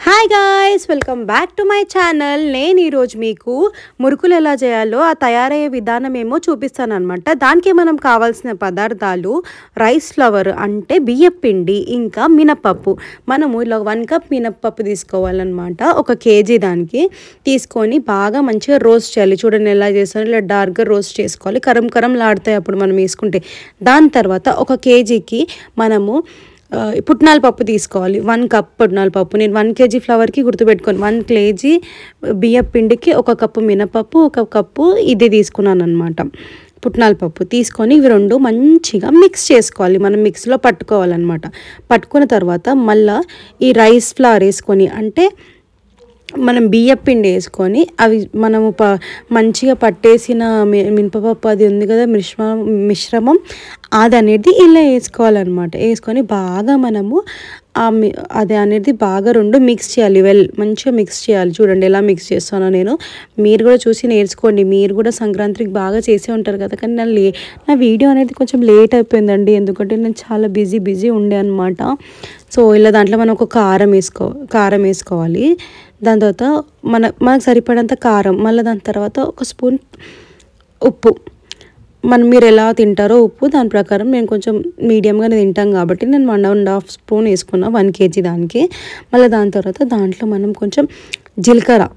hi guys welcome back to my channel నేను ఈరోజు మీకు మురుకులు ఎలా చేయాలో ఆ తయారయ్యే విధానం ఏమో చూపిస్తాను అనమాట దానికి మనం కావాల్సిన పదార్థాలు రైస్ ఫ్లవర్ అంటే బియ్యం పిండి ఇంకా మినప్పప్పు మనము ఇలా వన్ కప్ మినప్పప్పు తీసుకోవాలన్నమాట ఒక కేజీ దానికి తీసుకొని బాగా మంచిగా రోస్ట్ చేయాలి చూడండి ఎలా చేస్తాను ఇలా డార్క్గా రోస్ట్ చేసుకోవాలి కరం కరం లాడతాయి అప్పుడు మనం వేసుకుంటే దాని తర్వాత ఒక కేజీకి మనము ఆ, పుట్నాల పప్పు తీసుకోవాలి వన్ కప్ పుట్నాల పప్పు నేను వన్ కేజీ ఫ్లవర్కి గుర్తుపెట్టుకోను వన్ కేజీ బియ్యం పిండికి ఒక కప్పు మినపప్పు ఒక కప్పు ఇది తీసుకున్నాను అనమాట పుట్నాల పప్పు తీసుకొని ఇవి రెండు మంచిగా మిక్స్ చేసుకోవాలి మనం మిక్స్లో పట్టుకోవాలన్నమాట పట్టుకున్న తర్వాత మళ్ళా ఈ రైస్ ఫ్లవర్ వేసుకొని అంటే మనం బియ్యం పిండి వేసుకొని అవి మనము ప మంచిగా పట్టేసిన మి- మినపప్పు అది ఉంది కదా మిశ్రమం మిశ్రమం అది అనేది ఇలా వేసుకోవాలన్నమాట వేసుకొని బాగా మనము ఆ మి అది అనేది బాగా రెండు మిక్స్ చేయాలి వెల్ మంచిగా మిక్స్ చేయాలి చూడండి ఎలా మిక్స్ చేస్తానో నేను మీరు కూడా చూసి నేర్చుకోండి మీరు కూడా సంక్రాంతికి బాగా చేసే ఉంటారు కదా కానీ నా లే నా వీడియో అనేది కొంచెం లేట్ అయిపోయిందండి ఎందుకంటే నేను చాలా బిజీ బిజీ ఉండే అనమాట సో ఇలా దాంట్లో మనం ఒక కారం వేసుకో కారం వేసుకోవాలి దాని తర్వాత మన మనకు సరిపడంత కారం మళ్ళీ దాని తర్వాత ఒక స్పూన్ ఉప్పు మనం మీరు ఎలా తింటారో ఉప్పు దాని ప్రకారం నేను కొంచెం మీడియంగానే తింటాం కాబట్టి నేను వన్ అండ్ హాఫ్ స్పూన్ వేసుకున్నా వన్ కేజీ దానికి మళ్ళీ దాని తర్వాత దాంట్లో మనం కొంచెం జీలకర్ర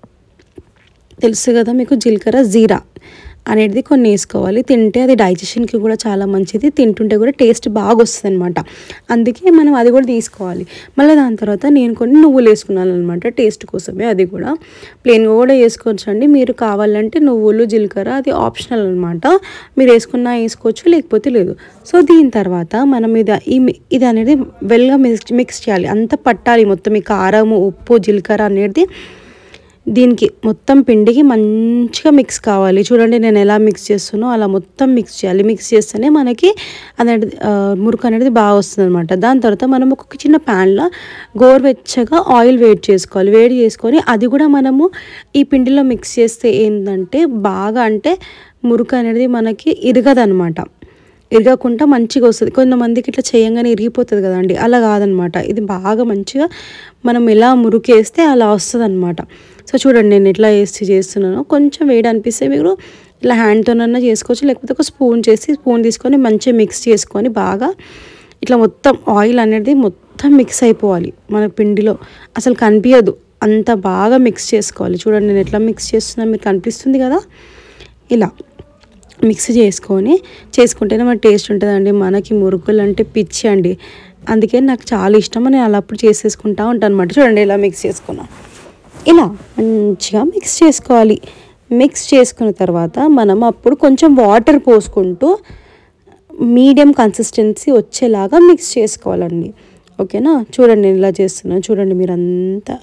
తెలుసు కదా మీకు జీలకర్ర జీరా అనేది కొన్ని వేసుకోవాలి తింటే అది డైజెషన్కి కూడా చాలా మంచిది తింటుంటే కూడా టేస్ట్ బాగా వస్తుంది అనమాట అందుకే మనం అది కూడా తీసుకోవాలి మళ్ళీ దాని తర్వాత నేను కొన్ని నువ్వులు వేసుకున్నాను అనమాట టేస్ట్ కోసమే అది కూడా ప్లెయిన్గా కూడా వేసుకోవచ్చు అండి మీరు కావాలంటే నువ్వులు జీలకర్ర అది ఆప్షనల్ అనమాట మీరు వేసుకున్నా వేసుకోవచ్చు లేకపోతే లేదు సో దీని తర్వాత మనం ఇది ఈ మి- ఇది అనేది వెల్గా మిక్స్ మిక్స్ చేయాలి అంత పట్టాలి మొత్తం ఈ కారము ఉప్పు జీలకర్ర అనేది దీనికి మొత్తం పిండికి మంచిగా మిక్స్ కావాలి చూడండి నేను ఎలా మిక్స్ చేస్తున్నో అలా మొత్తం మిక్స్ చేయాలి మిక్స్ చేస్తేనే మనకి అనేది ఆ, మురుకు అనేది బాగా వస్తుంది అనమాట దాని తర్వాత మనం ఒక చిన్న ప్యాన్లో గోరువెచ్చగా ఆయిల్ వేడి చేసుకోవాలి వేడి చేసుకొని అది కూడా మనము ఈ పిండిలో మిక్స్ చేస్తే ఏంటంటే బాగా అంటే మురుకు అనేది మనకి ఇరగదనమాట ఇరగకుండా మంచిగా వస్తుంది కొంతమందికి ఇట్లా చేయంగానే ఇరిగిపోతుంది కదండి అలా కాదనమాట ఇది బాగా మంచిగా మనం ఎలా మురికేస్తే అలా వస్తుంది అనమాట సో చూడండి నేను ఎట్లా వేసి చేస్తున్నానో కొంచెం వేడి అనిపిస్తే మీరు ఇలా హ్యాండ్తోనన్నా చేసుకోవచ్చు లేకపోతే ఒక స్పూన్ చేసి స్పూన్ తీసుకొని మంచిగా మిక్స్ చేసుకొని బాగా ఇట్లా మొత్తం ఆయిల్ అనేది మొత్తం మిక్స్ అయిపోవాలి మన పిండిలో అసలు కనిపించదు అంత బాగా మిక్స్ చేసుకోవాలి చూడండి నేను ఎట్లా మిక్స్ చేస్తున్నా మీకు కనిపిస్తుంది కదా ఇలా మిక్స్ చేసుకొని చేసుకుంటేనే మన టేస్ట్ ఉంటుందండి మనకి మురుకులు అంటే పిచ్చి అండి అందుకే నాకు చాలా ఇష్టం నేను అలా అప్పుడు చేసేసుకుంటా ఉంటాను అనమాట చూడండి ఇలా మిక్స్ చేసుకున్నా ఇలా మంచిగా మిక్స్ చేసుకోవాలి మిక్స్ చేసుకున్న తర్వాత మనం అప్పుడు కొంచెం వాటర్ పోసుకుంటూ మీడియం కన్సిస్టెన్సీ వచ్చేలాగా మిక్స్ చేసుకోవాలండి ఓకేనా చూడండి నేను ఇలా చేస్తున్నాను చూడండి మీరు అంతా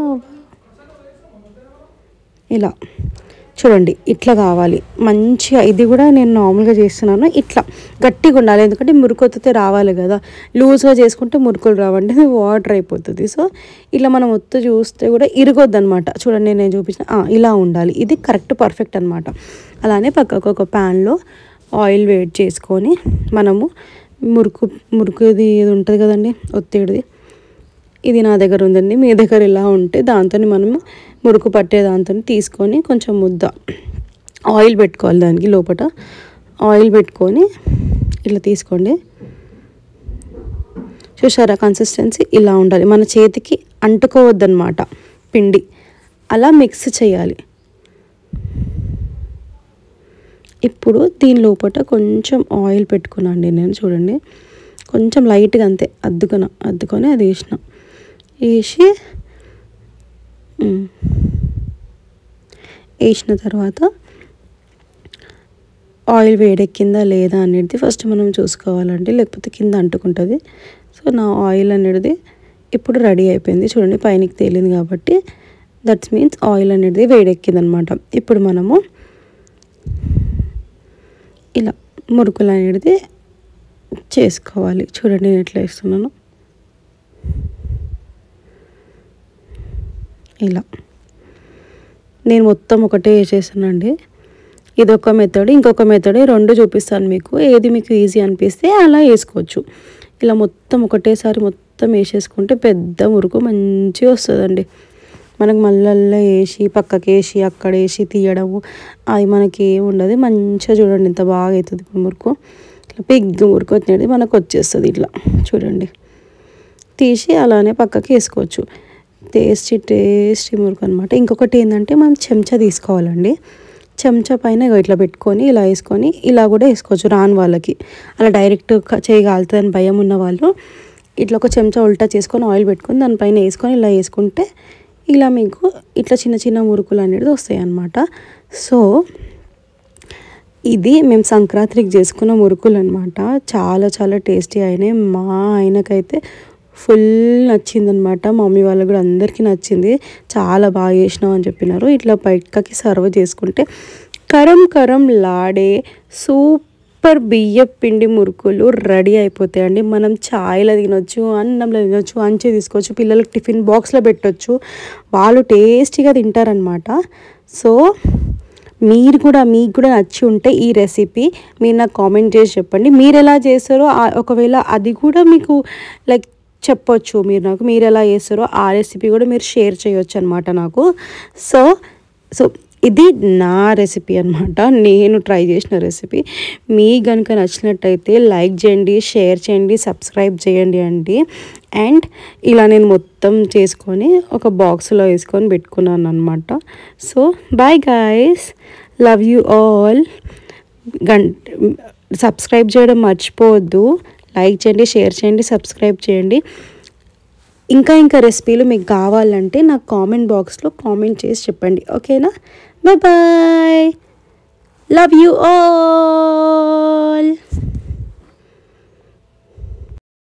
ఇలా చూడండి ఇట్లా కావాలి మంచిగా ఇది కూడా నేను నార్మల్గా చేస్తున్నాను ఇట్లా గట్టిగా ఉండాలి ఎందుకంటే మురుకొత్తితే రావాలి కదా లూజ్గా చేసుకుంటే మురుకులు రావండి అది వాటర్ అయిపోతుంది సో ఇట్లా మనం ఒత్తు చూస్తే కూడా ఇరగొద్దు అనమాట చూడండి నేను చూపించిన ఆ, ఇలా ఉండాలి ఇది కరెక్ట్ పర్ఫెక్ట్ అనమాట అలానే పక్కకు ఒక ప్యాన్లో ఆయిల్ వేడి చేసుకొని మనము మురుకు మురుకుది ఇది ఉంటుంది కదండి ఒత్తిడిది ఇది నా దగ్గర ఉందండి మీ దగ్గర ఇలా ఉంటే దాంతో మనము మురుకు పట్టే దాంతో తీసుకొని కొంచెం ముద్ద ఆయిల్ పెట్టుకోవాలి దానికి లోపల ఆయిల్ పెట్టుకొని ఇట్లా తీసుకోండి చూసారా కన్సిస్టెన్సీ ఇలా ఉండాలి మన చేతికి అంటుకోవద్దనమాట పిండి అలా మిక్స్ చేయాలి ఇప్పుడు దీని లోపల కొంచెం ఆయిల్ పెట్టుకున్నాండి నేను చూడండి కొంచెం లైట్గా అంతే అద్దుకున్న అద్దుకొని అది వేసిన వేసి ఉమ్, వేసిన తర్వాత ఆయిల్ వేడెక్కిందా లేదా అనేది ఫస్ట్ మనం చూసుకోవాలండి లేకపోతే కింద అంటుకుంటుంది సో నా ఆయిల్ అనేది ఇప్పుడు రెడీ అయిపోయింది చూడండి పైనకి తేలింది కాబట్టి దట్స్ మీన్స్ ఆయిల్ అనేది వేడెక్కింది అనమాట ఇప్పుడు మనము ఇలా మురుకులు అనేది చేసుకోవాలి చూడండి నేను ఎట్లా వేస్తున్నాను ఇలా నేను మొత్తం ఒకటే వేసేసానండి ఇది ఒక మెథడ్ ఇంకొక మెథడ్ రెండు చూపిస్తాను మీకు ఏది మీకు ఈజీ అనిపిస్తే అలా వేసుకోవచ్చు ఇలా మొత్తం ఒకటేసారి మొత్తం మొత్తం వేసేసుకుంటే పెద్ద మురుకు మంచిగా వస్తుందండి మనకు మళ్ళల్లో వేసి పక్కకి వేసి అక్కడ వేసి తీయడము అది మనకి ఏమి ఉండదు మంచిగా చూడండి ఇంత బాగా అవుతుంది ఇప్పుడు మురుకు ఇట్లా పిగ్గు మురుకు వచ్చినది మనకు వచ్చేస్తుంది ఇట్లా చూడండి తీసి అలానే పక్కకి వేసుకోవచ్చు టేస్టీ టేస్టీ మురుకు అనమాట ఇంకొకటి ఏంటంటే మనం చెంచా తీసుకోవాలండి చెంచా పైన ఇగో ఇట్లా పెట్టుకొని ఇలా వేసుకొని ఇలా కూడా వేసుకోవచ్చు రాని వాళ్ళకి అలా డైరెక్ట్ చేయగలుగుతుందని భయం ఉన్న వాళ్ళు ఇట్లా ఒక చెంచా ఉల్టా చేసుకొని ఆయిల్ పెట్టుకొని దానిపైన వేసుకొని ఇలా వేసుకుంటే ఇలా మీకు ఇట్లా చిన్న చిన్న మురుకులు అనేది వస్తాయి అన్నమాట సో ఇది మేము సంక్రాంతికి చేసుకున్న మురుకులు అనమాట చాలా చాలా టేస్టీ అయినాయి మా ఆయనకైతే ఫుల్ నచ్చిందనమాట మా మమ్మీ వాళ్ళకి కూడా అందరికీ నచ్చింది చాలా బాగా చేసినావు అని చెప్పినారు ఇట్లా బయటకి సర్వ్ చేసుకుంటే కరం కరం లాడే సూపర్ బియ్య పిండి మురుకులు రెడీ అయిపోతాయండి మనం చాయ్లో తినొచ్చు అన్నంలో తినొచ్చు అంచే తీసుకోవచ్చు పిల్లలకి టిఫిన్ బాక్స్లో పెట్టొచ్చు వాళ్ళు టేస్టీగా తింటారనమాట సో మీరు కూడా మీకు కూడా నచ్చి ఉంటే ఈ రెసిపీ మీరు నాకు కామెంట్ చేసి చెప్పండి మీరు ఎలా చేస్తారో ఆ- ఒకవేళ అది కూడా మీకు లైక్ చెప్పొచ్చు మీరు నాకు మీరు ఎలా చేస్తారో ఆ రెసిపీ కూడా మీరు షేర్ చేయొచ్చు అనమాట నాకు సో సో ఇది నా రెసిపీ అనమాట నేను ట్రై చేసిన రెసిపీ మీ కనుక నచ్చినట్టయితే లైక్ చేయండి షేర్ చేయండి సబ్స్క్రైబ్ చేయండి అండి అండ్ ఇలా నేను మొత్తం చేసుకొని ఒక బాక్స్లో వేసుకొని పెట్టుకున్నాను అనమాట so bye guys love you all గంట సబ్స్క్రైబ్ చేయడం మర్చిపోవద్దు లైక్ చేయండి షేర్ చేయండి సబ్స్క్రైబ్ చేయండి ఇంకా ఇంకా రెసిపీలు మీకు కావాలంటే నాకు కామెంట్ బాక్స్లో కామెంట్ చేసి చెప్పండి ఓకేనా bye bye love you all